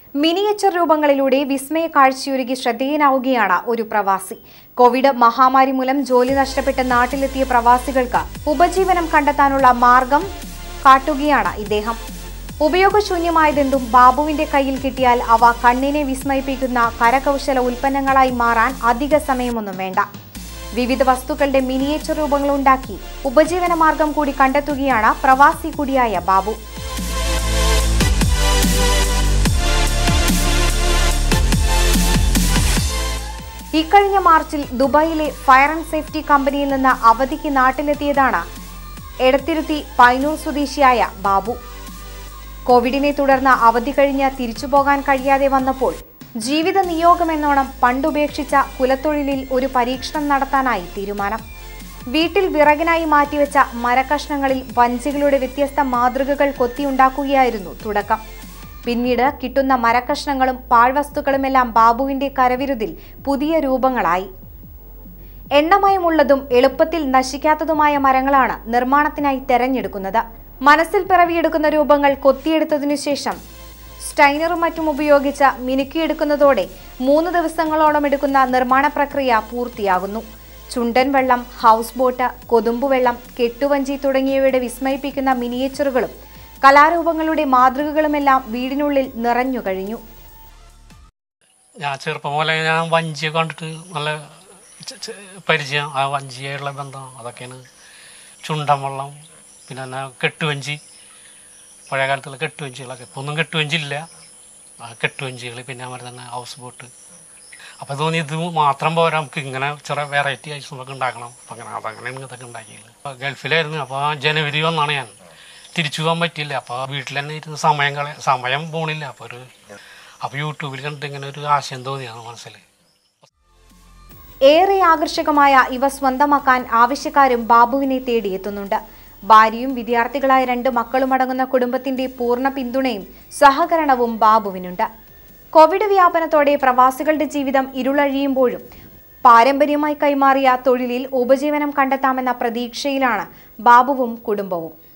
miniature രൂപങ്ങളിലൂടെ വിസ്മയ കാഴ്ചയൊരുക്കി ശ്രദ്ധേയനാവുകയാണ് ഒരു പ്രവാസി Covid മഹാമാരി മൂലം ജോലി നഷ്ടപ്പെട്ട് നാട്ടിലെത്തിയ പ്രവാസികൾക്ക് ഉപജീവനം കണ്ടെത്താനുള്ള മാർഗം കാട്ടുകയാണ് ഇദ്ദേഹം ഉപയോഗശൂന്യമായതെന്തും ബാബുവിന്റെ കയ്യിൽ കിട്ടിയാൽ അവ കണ്ണിനെ വിസ്മയിപ്പിക്കുന്ന കരകൗശല ഉൽപ്പന്നങ്ങളായി മാറാൻ അധിക സമയമൊന്നും വേണ്ട വിവിധ വസ്തുക്കളുടെ മിനിയേച്ചർ രൂപങ്ങൾ ഉണ്ടാക്കി ഉപജീവന മാർഗം കൂടി കണ്ടെത്തുകയാണ് പ്രവാസി കൂടിയായ ബാബു ഇക്കഴിഞ്ഞ മാർച്ചിൽ ദുബായിലെ ഫയർ ആൻഡ് സേഫ്റ്റി കമ്പനിയിൽ നിന്ന് അവധിക്ക് നാട്ടിലെത്തിയതാണ് എടത്തിരുത്തി പൈനൂർ സ്വദേശിയായ ബാബു കോവിഡിനെ തുടർന്ന് അവധി കഴിഞ്ഞ് തിരിച്ചുപോകാൻ കഴിയാതെ വന്നപ്പോൾ ജീവിത നിയോഗമെന്നോണം പണ്ടുപേക്ഷിച്ച കുലത്തൊഴിലിൽ ഒരു പരീക്ഷണം നടത്താനായി തീരുമാനം വീട്ടിൽ വിറകിനായി മാറ്റിവെച്ച മരക്കഷ്ണങ്ങളിൽ വഞ്ചികളുടെ വ്യത്യസ്ത മാതൃകകൾ കൊത്തിയുണ്ടാക്കുകയായിരുന്നു തുടക്കം പിന്നീട് കിട്ടുന്ന മരക്കഷ്ണങ്ങളും പാഴ്വസ്തുക്കളുമെല്ലാം ബാബുവിന്റെ കരവിരുതിൽ പുതിയ രൂപങ്ങളായി എണ്ണമയമുള്ളതും എളുപ്പത്തിൽ നശിക്കാത്തതുമായ മരങ്ങളാണ് നിർമ്മാണത്തിനായി തെരഞ്ഞെടുക്കുന്നത് മനസ്സിൽ പിറവിയെടുക്കുന്ന രൂപങ്ങൾ കൊത്തിയെടുത്തതിനു ശേഷം സ്റ്റൈനറും മറ്റും ഉപയോഗിച്ച് മിനുക്കിയെടുക്കുന്നതോടെ മൂന്ന് ദിവസങ്ങളോളം എടുക്കുന്ന നിർമ്മാണ പ്രക്രിയ പൂർത്തിയാകുന്നു ചുണ്ടൻ വെള്ളം ഹൗസ് ബോട്ട് കൊതുമ്പുവെള്ളം കെട്ടുവഞ്ചി തുടങ്ങിയവയുടെ വിസ്മയിപ്പിക്കുന്ന മിനിയേച്ചറുകളും കലാരൂപങ്ങളുടെ മാതൃകകളുമെല്ലാം വീടിനുള്ളിൽ നിറഞ്ഞു കഴിഞ്ഞു ഞാൻ ചെറുപ്പം പോലെ ഞാൻ വഞ്ചിയെ കണ്ടിട്ട് നല്ല ച- ച- പരിചയം ആ വഞ്ചിയായുള്ള ബന്ധം അതൊക്കെയാണ് ചുണ്ടൻ വെള്ളം പിന്നെ എന്നാ കെട്ടുവഞ്ചി പഴയ കാലത്തുള്ള കെട്ടുവഞ്ചികളൊക്കെ ഇപ്പോൾ ഒന്നും കെട്ടുവഞ്ചി ഇല്ല ആ കെട്ടുവഞ്ചികൾ പിന്നെ അവർ തന്നെ ഹൗസ് ബോട്ട് അപ്പോൾ തോന്നി ഇത് മാത്രം പോരാ നമുക്ക് ഇങ്ങനെ ചെറിയ വെറൈറ്റി ഐറ്റംസൊക്കെ ഉണ്ടാക്കണം അപ്പം അങ്ങനെ അതങ്ങനെ ഇതൊക്കെ ഉണ്ടാക്കിയത് അപ്പോൾ ഗൾഫിലായിരുന്നു അപ്പോൾ ജനുവരി ഒന്നാണ് ഞാൻ തിരിച്ചു പോകാൻ പറ്റിയില്ല അപ്പോൾ വീട്ടിൽ തന്നെ ഇരുന്ന് സമയം കളയ സമയം പോണില്ല അപ്പോൾ ഒരു അപ്പോൾ യൂട്യൂബിൽ കണ്ടിട്ട് ഇങ്ങനെ ഒരു ആശയം തോന്നിയാണ് മനസ്സിൽ ഏറെ ആകർഷകമായ ഇവ സ്വന്തമാക്കാൻ ആവശ്യക്കാരും ബാബുവിനെ തേടിയെത്തുന്നുണ്ട് ഭാര്യയും വിദ്യാർത്ഥികളായ രണ്ട് മക്കളുമടങ്ങുന്ന കുടുംബത്തിന്റെ പൂർണ്ണ പിന്തുണയും സഹകരണവും ബാബുവിനുണ്ട് കോവിഡ് വ്യാപനത്തോടെ പ്രവാസികളുടെ ജീവിതം ഇരുളഴിയുമ്പോഴും പാരമ്പര്യമായി കൈമാറിയ തൊഴിലിൽ ഉപജീവനം കണ്ടെത്താമെന്ന പ്രതീക്ഷയിലാണ് ബാബുവും കുടുംബവും